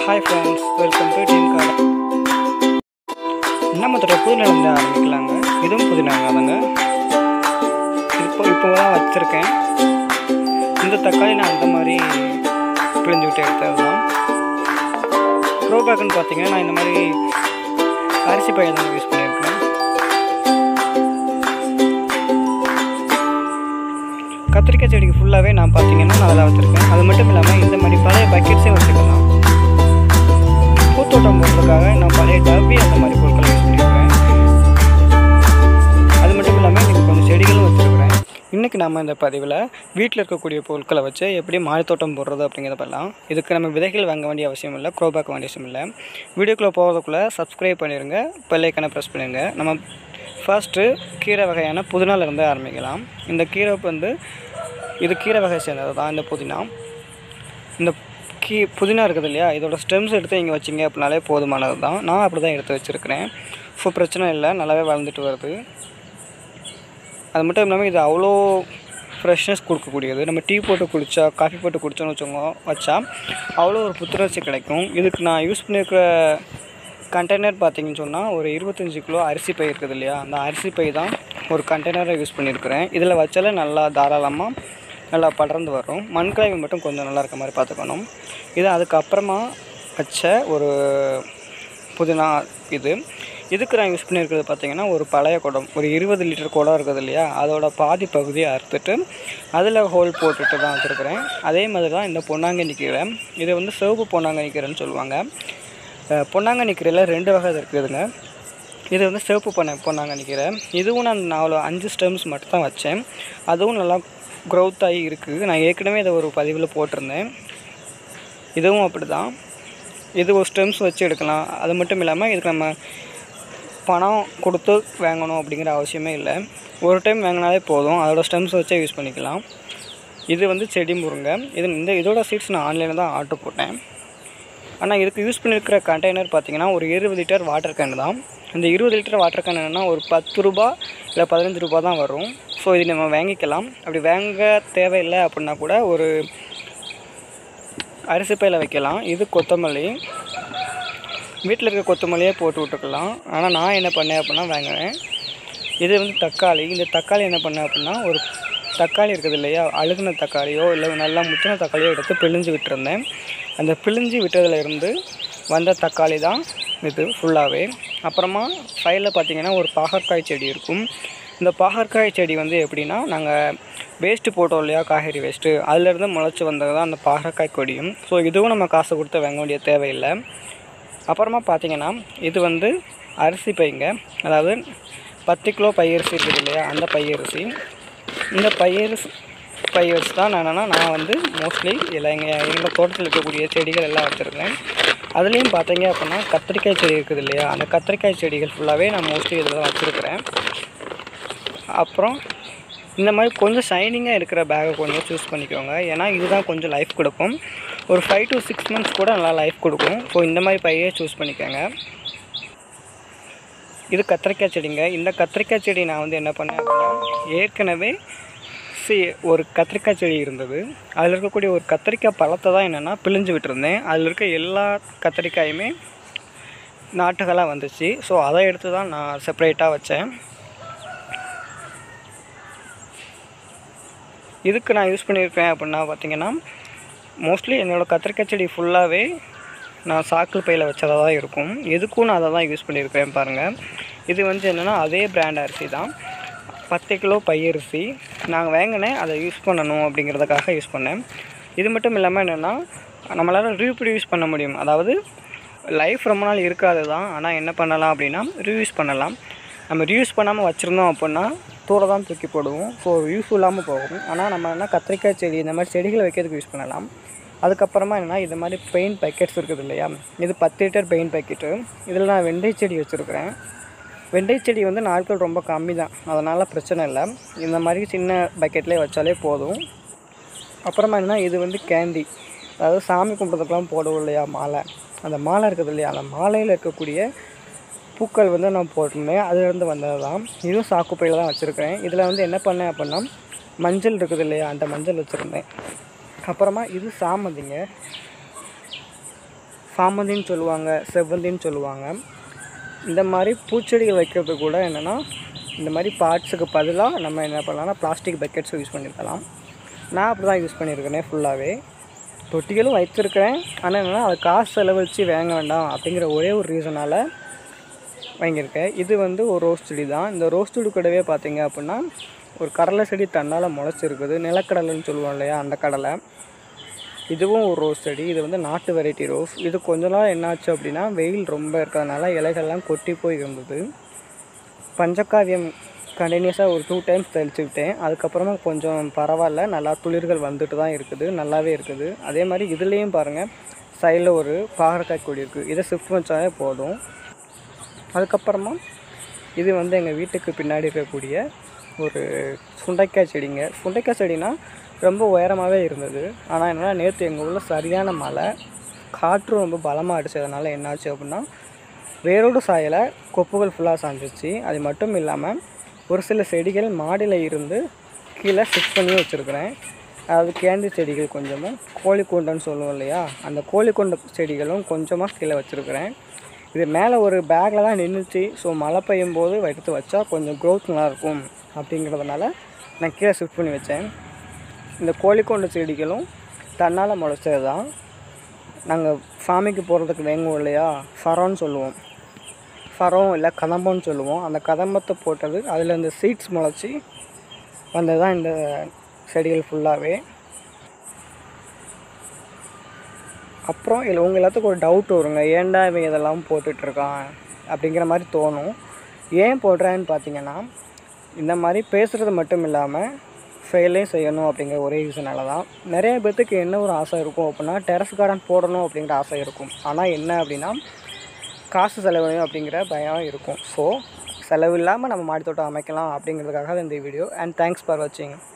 hi friends welcome to team card நம்ம தொட்ட புதுநிலந்து ஆரம்பிக்கலாங்க இதுவும் புதினாங்க அதுங்க இப்போ இப்போ தான் வச்சுருக்கேன் இந்த தக்காளி நான் அந்த மாதிரி பிழிஞ்சு விட்டு எடுத்தது தான் ப்ரோ பேக்குன்னு பார்த்தீங்கன்னா நான் இந்த மாதிரி அரிசி பயிர் தான் யூஸ் பண்ணியிருக்கேன் கத்திரிக்காய் செடிக்கு ஃபுல்லாகவே நான் பார்த்தீங்கன்னா நான் அதில் வச்சுருக்கேன் அது மட்டும் இல்லாமல் இந்த மாதிரி பழைய பக்கெட்ஸே வச்சுக்கலாம் பூத்தோட்டம் போடுறதுக்காக நான் பழைய டப்பி அந்த மாதிரி பொருட்களை யூஸ் பண்ணியிருக்கிறேன் அது மட்டும் இல்லாமல் இன்றைக்கி கொஞ்சம் செடிகளும் வச்சுருக்கிறேன் இன்றைக்கி நம்ம இந்த பதிவில் வீட்டில் இருக்கக்கூடிய பொருட்களை வச்சு எப்படி மாடித்தோட்டம் போடுறது அப்படிங்கிறத பண்ணலாம் இதுக்கு நம்ம விதைகள் வாங்க வேண்டிய அவசியம் இல்லை க்ரோபேக் வேண்டிய அவசியம் இல்லை வீடியோக்குள்ளே போகிறதுக்குள்ளே சப்ஸ்கிரைப் பண்ணிடுங்க பெல்லைக்கான ப்ரெஸ் பண்ணிடுங்க நம்ம ஃபர்ஸ்ட்டு கீரை வகையான புதினாலேருந்து ஆரம்பிக்கலாம் இந்த கீரை வந்து இது கீரை வகை சேர்ந்தது தான் இந்த புதினா இந்த கீ புதினா இருக்குது இல்லையா இதோட ஸ்டெம்ஸ் எடுத்து இங்கே வச்சிங்க அப்படின்னாலே போதுமானது தான் நான் அப்படி தான் எடுத்து வச்சுருக்கிறேன் ஸோ பிரச்சனை இல்லை நல்லாவே வளர்ந்துட்டு வருது அது மட்டும் இல்லாமல் இது அவ்வளோ ஃப்ரெஷ்னஸ் கொடுக்கக்கூடியது நம்ம டீ போட்டு குடித்தா காஃபி போட்டு குடித்தோன்னு வச்சோங்க வச்சா அவ்வளோ ஒரு புத்துணர்ச்சி கிடைக்கும் இதுக்கு நான் யூஸ் பண்ணியிருக்கிற கண்டெய்னர் பார்த்தீங்கன்னு சொன்னால் ஒரு இருபத்தஞ்சி கிலோ அரிசி பை இருக்குது இல்லையா அந்த அரிசி பை தான் ஒரு கண்டெய்னரை யூஸ் பண்ணியிருக்கிறேன் இதில் வச்சாலே நல்லா தாராளமாக நல்லா படர்ந்து வரும் மண்கலவை மட்டும் கொஞ்சம் நல்லா இருக்க மாதிரி பார்த்துக்கணும் இது அதுக்கப்புறமா வச்ச ஒரு புதினா இது இதுக்கு நான் யூஸ் பண்ணியிருக்கிறது பார்த்தீங்கன்னா ஒரு பழைய குடம் ஒரு இருபது லிட்டர் குடம் இருக்குது இல்லையா அதோட பாதி பகுதியை அறுத்துட்டு அதில் ஹோல் போட்டுட்டு தான் வச்சுருக்கிறேன் அதே மாதிரி தான் இந்த பொன்னாங்கண்ணி கீரை இது வந்து சிவப்பு பொன்னாங்கண்ணி கீரைன்னு சொல்லுவாங்க அஹ் பொன்னாங்கண்ணி கீரையில் ரெண்டு வகை இருக்குதுங்க இது வந்து சிவப்பு பொன்ன பொன்னாங்கண்ணி கீரை இதுவும் நான் நாலு அஞ்சு ஸ்டெம்ஸ் மட்டும் தான் வச்சேன் அதுவும் நல்லா க்ரோத் ஆகி இருக்குது நான் ஏற்கனவே இதை ஒரு பதிவில் போட்டிருந்தேன் இதுவும் அப்படி தான் இது ஒரு ஸ்டெம்ஸ் வச்சு எடுக்கலாம் அது மட்டும் இல்லாமல் இதுக்கு நம்ம பணம் கொடுத்து வாங்கணும் அப்படிங்கிற அவசியமே இல்லை ஒரு டைம் வாங்கினாலே போதும் அதோட ஸ்டெம்ஸ் வச்சே யூஸ் பண்ணிக்கலாம் இது வந்து செடி முருங்கை இது இந்த இதோட சீட்ஸ் நான் ஆன்லைனில் தான் ஆர்டர் போட்டேன் ஆனால் இதுக்கு யூஸ் பண்ணியிருக்கிற கண்டெய்னர் பார்த்தீங்கன்னா ஒரு இருபது லிட்டர் வாட்டர் கேன் தான் இந்த இருபது லிட்டர் வாட்டர் கேன் என்னென்னா ஒரு பத்து ரூபா இல்லை பதினஞ்சு ரூபா தான் வரும் ஸோ இது நம்ம வாங்கிக்கலாம் அப்படி வாங்க தேவையில்லை அப்படின்னா கூட ஒரு அரிசி பையில் வைக்கலாம் இது கொத்தமல்லி வீட்டில் இருக்க கொத்தமல்லியே போட்டு விட்டுக்கலாம் ஆனால் நான் என்ன பண்ணேன் அப்படின்னா வாங்கினேன் இது வந்து தக்காளி இந்த தக்காளி என்ன பண்ணேன் அப்படின்னா ஒரு தக்காளி இருக்குது இல்லையா அழுகுன தக்காளியோ இல்லை நல்லா முத்தின தக்காளியோ எடுத்து பிழிஞ்சு விட்டுருந்தேன் அந்த பிழிஞ்சு விட்டதுல இருந்து வந்த தக்காளி தான் இது ஃபுல்லாகவே அப்புறமா சைடில் பார்த்தீங்கன்னா ஒரு பாகற்காய் செடி இருக்கும் இந்த பாகற்காய் செடி வந்து எப்படின்னா நாங்கள் வேஸ்ட்டு போட்டோம் இல்லையா காய்கறி வேஸ்ட்டு அதுலேருந்து முளைச்சி வந்தது தான் அந்த பாகற்காய் கொடியும் ஸோ இதுவும் நம்ம காசு கொடுத்து வாங்க வேண்டிய தேவையில்லை அப்புறமா பார்த்தீங்கன்னா இது வந்து அரிசி பைங்க அதாவது பத்து கிலோ பையரிசி இருக்குது இல்லையா அந்த பையரிசி இந்த பையரிசி பையரிசி தான் நான் என்னென்னா நான் வந்து மோஸ்ட்லி இல்லை எங்கள் எங்கள் தோட்டத்தில் இருக்கக்கூடிய செடிகள் எல்லாம் வச்சுருக்கேன் அதுலேயும் பார்த்தீங்க அப்படின்னா கத்திரிக்காய் செடி இருக்குது இல்லையா அந்த கத்திரிக்காய் செடிகள் ஃபுல்லாகவே நான் மோஸ்ட்லி இதில் தான் வச்சுருக்கிறேன் அப்புறம் இந்த மாதிரி கொஞ்சம் ஷைனிங்காக இருக்கிற பேக்கை கொஞ்சம் சூஸ் பண்ணிக்கோங்க ஏன்னா இதுதான் கொஞ்சம் லைஃப் கொடுக்கும் ஒரு ஃபைவ் டு சிக்ஸ் மந்த்ஸ் கூட நல்லா லைஃப் கொடுக்கும் ஸோ இந்த மாதிரி பையே சூஸ் பண்ணிக்கோங்க இது கத்திரிக்காய் செடிங்க இந்த கத்திரிக்காய் செடி நான் வந்து என்ன பண்ணேன் அப்படின்னா ஏற்கனவே சி ஒரு கத்திரிக்காய் செடி இருந்தது அதில் இருக்கக்கூடிய ஒரு கத்திரிக்காய் பழத்தை தான் என்னென்னா பிழிஞ்சு விட்டுருந்தேன் அதில் இருக்க எல்லா கத்திரிக்காயுமே நாட்டுகளாக வந்துச்சு ஸோ அதை எடுத்து தான் நான் செப்பரேட்டாக வச்சேன் இதுக்கு நான் யூஸ் பண்ணியிருக்கேன் அப்படின்னா பார்த்தீங்கன்னா மோஸ்ட்லி என்னோடய கத்திரிக்காய் செடி ஃபுல்லாகவே நான் சாக்கில் பையில் வச்சதாக தான் இருக்கும் எதுக்கும் நான் அதை தான் யூஸ் பண்ணியிருக்கிறேன் பாருங்கள் இது வந்து என்னென்னா அதே பிராண்ட் அரிசி தான் பத்து கிலோ பையரிசி நாங்கள் வாங்கினேன் அதை யூஸ் பண்ணணும் அப்படிங்கிறதுக்காக யூஸ் பண்ணேன் இது மட்டும் இல்லாமல் என்னென்னா நம்மளால் ரீப்ரொடியூஸ் பண்ண முடியும் அதாவது லைஃப் ரொம்ப நாள் இருக்காது தான் ஆனால் என்ன பண்ணலாம் அப்படின்னா ரீயூஸ் பண்ணலாம் நம்ம ரீயூஸ் பண்ணாமல் வச்சுருந்தோம் அப்படின்னா தூர தான் தூக்கி போடுவோம் ஸோ யூஸ் இல்லாமல் போகும் ஆனால் நம்ம என்ன கத்திரிக்காய் செடி இந்த மாதிரி செடிகளை வைக்கிறதுக்கு யூஸ் பண்ணலாம் அதுக்கப்புறமா என்னென்னா இது மாதிரி பெயிண்ட் பேக்கெட்ஸ் இருக்குது இல்லையா இது பத்து லிட்டர் பெயிண்ட் பேக்கெட்டு இதில் நான் வெண்டை செடி வச்சுருக்கிறேன் வெண்டை செடி வந்து நாட்கள் ரொம்ப கம்மி தான் அதனால் பிரச்சனை இல்லை இந்த மாதிரி சின்ன பக்கெட்லேயே வச்சாலே போதும் அப்புறமா என்ன இது வந்து கேண்டி அதாவது சாமி கும்பிட்றதுக்கெலாம் போடுவோம் இல்லையா மாலை அந்த மாலை இருக்குது இல்லையா அந்த மாலையில் இருக்கக்கூடிய பூக்கள் வந்து நான் போட்டிருந்தேன் அதுலேருந்து வந்தது தான் இதுவும் சாக்குப்பையில் தான் வச்சுருக்கேன் இதில் வந்து என்ன பண்ணேன் அப்படின்னா மஞ்சள் இருக்குது இல்லையா அந்த மஞ்சள் வச்சுருந்தேன் அப்புறமா இது சாமந்திங்க சாமந்தின்னு சொல்லுவாங்க செவ்வந்தின்னு சொல்லுவாங்க இந்த மாதிரி பூச்செடிகள் வைக்கிறது கூட என்னென்னா இந்த மாதிரி பார்ட்ஸுக்கு பதிலாக நம்ம என்ன பண்ணலாம்னா பிளாஸ்டிக் பக்கெட்ஸ் யூஸ் பண்ணியிருக்கலாம் நான் அப்படி தான் யூஸ் பண்ணியிருக்கிறேன் ஃபுல்லாகவே தொட்டிகளும் வைத்திருக்கிறேன் ஆனால் என்னென்னா அது காசு செலவழித்து வாங்க வேண்டாம் அப்படிங்கிற ஒரே ஒரு ரீசனால் வாங்கியிருக்கேன் இது வந்து ஒரு ரோஸ் செடி தான் இந்த ரோஸ் செடி கூடவே பார்த்தீங்க அப்படின்னா ஒரு கடலை செடி தன்னால் முளைச்சிருக்குது நிலக்கடலைன்னு சொல்லுவோம் இல்லையா அந்த கடலை இதுவும் ஒரு ரோஸ் செடி இது வந்து நாட்டு வெரைட்டி ரோஸ் இது கொஞ்ச நாள் என்னாச்சு அப்படின்னா வெயில் ரொம்ப இருக்கிறதுனால இலைகள்லாம் கொட்டி போய் இருந்தது பஞ்சகாவியம் கண்டினியூஸாக ஒரு டூ டைம்ஸ் தெளிச்சு விட்டேன் அதுக்கப்புறமா கொஞ்சம் பரவாயில்ல நல்லா துளிர்கள் வந்துட்டு தான் இருக்குது நல்லாவே இருக்குது அதே மாதிரி இதுலேயும் பாருங்கள் சைடில் ஒரு பாகற்காய் கொடி இருக்குது இதை ஷிஃப்ட் வச்சாலே போதும் அதுக்கப்புறமா இது வந்து எங்கள் வீட்டுக்கு பின்னாடி இருக்கக்கூடிய ஒரு சுண்டைக்காய் செடிங்க சுண்டைக்காய் செடினா ரொம்ப உயரமாகவே இருந்தது ஆனால் என்னென்னா நேற்று எங்கள் ஊரில் சரியான மழை காற்றும் ரொம்ப பலமாக அடித்ததுனால என்னாச்சு அப்படின்னா வேரோடு சாயலை கொப்புகள் ஃபுல்லாக சாஞ்சிச்சு அது மட்டும் இல்லாமல் ஒரு சில செடிகள் மாடியில் இருந்து கீழே ஷிஃப்ட் பண்ணி வச்சுருக்கிறேன் அதாவது கேந்தி செடிகள் கொஞ்சமும் கோழிக்கூண்டன்னு சொல்லுவோம் இல்லையா அந்த கோழிக்கூண்ட செடிகளும் கொஞ்சமாக கீழே வச்சுருக்கிறேன் இது மேலே ஒரு பேக்கில் தான் நின்றுச்சு ஸோ மழை பெய்யும் போது எடுத்து வச்சா கொஞ்சம் க்ரோத் நல்லாயிருக்கும் அப்படிங்கிறதுனால நான் கீழே ஷிஃப்ட் பண்ணி வச்சேன் இந்த கோழிக்கொண்ட செடிகளும் தன்னால் முளைச்சது தான் நாங்கள் சாமிக்கு போகிறதுக்கு வேங்குவோம் இல்லையா ஃபரோன்னு சொல்லுவோம் ஃபரம் இல்லை கதம்பம்னு சொல்லுவோம் அந்த கதம்பத்தை போட்டது அதில் இந்த சீட்ஸ் முளைச்சி வந்தது தான் இந்த செடிகள் ஃபுல்லாகவே அப்புறம் இதில் உங்கள் எல்லாத்துக்கும் ஒரு டவுட் வருங்க ஏன்டா இவன் இதெல்லாம் போட்டுட்ருக்கான் அப்படிங்கிற மாதிரி தோணும் ஏன் போடுறேன்னு பார்த்தீங்கன்னா இந்த மாதிரி பேசுகிறது மட்டும் இல்லாமல் ஃபெயிலையும் செய்யணும் அப்படிங்கிற ஒரே ரீசனால தான் நிறைய பேர்த்துக்கு என்ன ஒரு ஆசை இருக்கும் அப்படின்னா டெரஸ் கார்டன் போடணும் அப்படிங்கிற ஆசை இருக்கும் ஆனால் என்ன அப்படின்னா காசு செலவழியும் அப்படிங்கிற பயம் இருக்கும் ஸோ செலவு இல்லாமல் நம்ம மாடித்தோட்டம் அமைக்கலாம் அப்படிங்கிறதுக்காக இந்த வீடியோ அண்ட் தேங்க்ஸ் ஃபார் வாட்சிங்